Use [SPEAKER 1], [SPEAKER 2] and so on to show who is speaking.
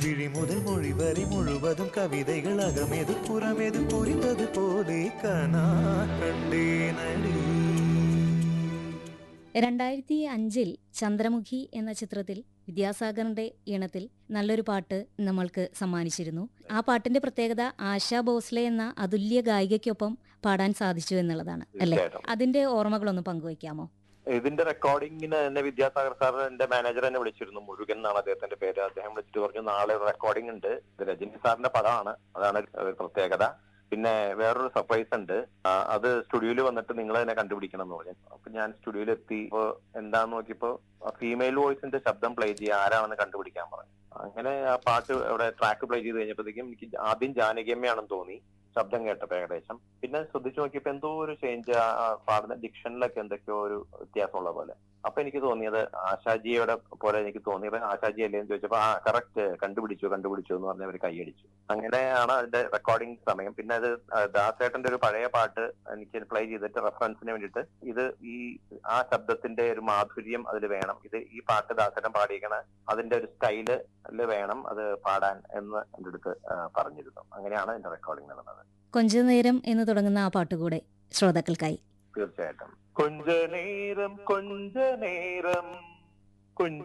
[SPEAKER 1] விழி முதல் மொழி வரை முழுவதும் கவிதைகள் அகமேது புறமேது புரிந்தது போலே கனா கண்டேனடி
[SPEAKER 2] രണ്ടായിരത്തി അഞ്ചിൽ ചന്ദ്രമുഖി എന്ന ചിത്രത്തിൽ വിദ്യാസാഗറിന്റെ ഈണത്തിൽ നല്ലൊരു പാട്ട് നമ്മൾക്ക് സമ്മാനിച്ചിരുന്നു ആ പാട്ടിന്റെ പ്രത്യേകത ആശാ ഭോസ്ലെ എന്ന അതുല്യ ഗായികയ്ക്കൊപ്പം പാടാൻ സാധിച്ചു എന്നുള്ളതാണ് അല്ലേ
[SPEAKER 3] തീർച്ചയായിട്ടും
[SPEAKER 2] അതിന്റെ ഓർമ്മകളൊന്ന് പങ്കുവയ്ക്കാമോ
[SPEAKER 3] ഇതിന്റെ റെക്കോർഡിങ്ങിന് എന്നെ വിദ്യാസാഗർ സാർ എന്റെ മാനേജർ എന്നെ വിളിച്ചിരുന്നു മുരുകൻ എന്നാണ് അദ്ദേഹത്തിന്റെ പേര് അദ്ദേഹം വിളിച്ചിട്ട് പറഞ്ഞു നാളെ ഒരു റെക്കോർഡിംഗ് ഉണ്ട് ഇത് രജനി സാറിന്റെ പടമാണ് അതാണ് ഒരു പ്രത്യേകത പിന്നെ വേറൊരു സർപ്രൈസ് ഉണ്ട് ആ, അത് സ്റ്റുഡിയോയിൽ വന്നിട്ട് നിങ്ങൾ തന്നെ കണ്ടുപിടിക്കണം എന്ന് പറഞ്ഞു അപ്പൊ ഞാൻ സ്റ്റുഡിയോയിൽ എത്തി ഇപ്പൊ എന്താന്ന് നോക്കിയപ്പോ ഫീമെയിൽ വോയിസിന്റെ ശബ്ദം പ്ലേ ചെയ്യുക ആരാണെന്ന് കണ്ടുപിടിക്കാൻ പറഞ്ഞു അങ്ങനെ ആ പാട്ട് അവിടെ ട്രാക്ക് പ്ലേ ചെയ്ത് കഴിഞ്ഞപ്പോഴത്തേക്കും എനിക്ക് ആദ്യം ജാനകിയമ്മയാണെന്ന് തോന്നി ശബ്ദം കേട്ടപ്പോ ഏകദേശം പിന്നെ ശ്രദ്ധിച്ചു നോക്കിയപ്പോ എന്തോ ഒരു ചേഞ്ച് പാടുന്ന ഡിക്ഷനിലൊക്കെ എന്തൊക്കെയോ ഒരു വ്യത്യാസമുള്ള പോലെ അപ്പൊ എനിക്ക് തോന്നിയത് ആശാജിയുടെ പോലെ എനിക്ക് തോന്നിയത് ആശാജി അല്ലേ എന്ന് ചോദിച്ചപ്പോ ആ കറക്റ്റ് കണ്ടുപിടിച്ചു കണ്ടുപിടിച്ചു എന്ന് പറഞ്ഞ് അവർ കൈയടിച്ചു അങ്ങനെയാണ് അതിന്റെ റെക്കോർഡിംഗ് സമയം പിന്നെ അത് ദാസേട്ടന്റെ ഒരു പഴയ പാട്ട് എനിക്ക് പ്ലേ ചെയ്തിട്ട് റെഫറൻസിന് വേണ്ടിയിട്ട് ഇത് ഈ ആ ശബ്ദത്തിന്റെ ഒരു മാധുര്യം അതിൽ വേണം ഇത് ഈ പാട്ട് ദാസേട്ടൻ പാടിയിരിക്കണ അതിന്റെ ഒരു സ്റ്റൈല് വേണം അത് പാടാൻ എന്ന് എൻ്റെ അടുത്ത് ആ, പറഞ്ഞിരുന്നു അങ്ങനെയാണ് അതിന്റെ റെക്കോർഡിംഗ് നടന്നത്
[SPEAKER 2] കൊഞ്ച നേരം എന്ന് തുടങ്ങുന്ന ആ പാട്ടുകൂടെ ശ്രോതാക്കൾക്കായി
[SPEAKER 3] തീർച്ചയായിട്ടും കൊഞ്ച നേരം കൊഞ്ച നേരം കൊഞ്ച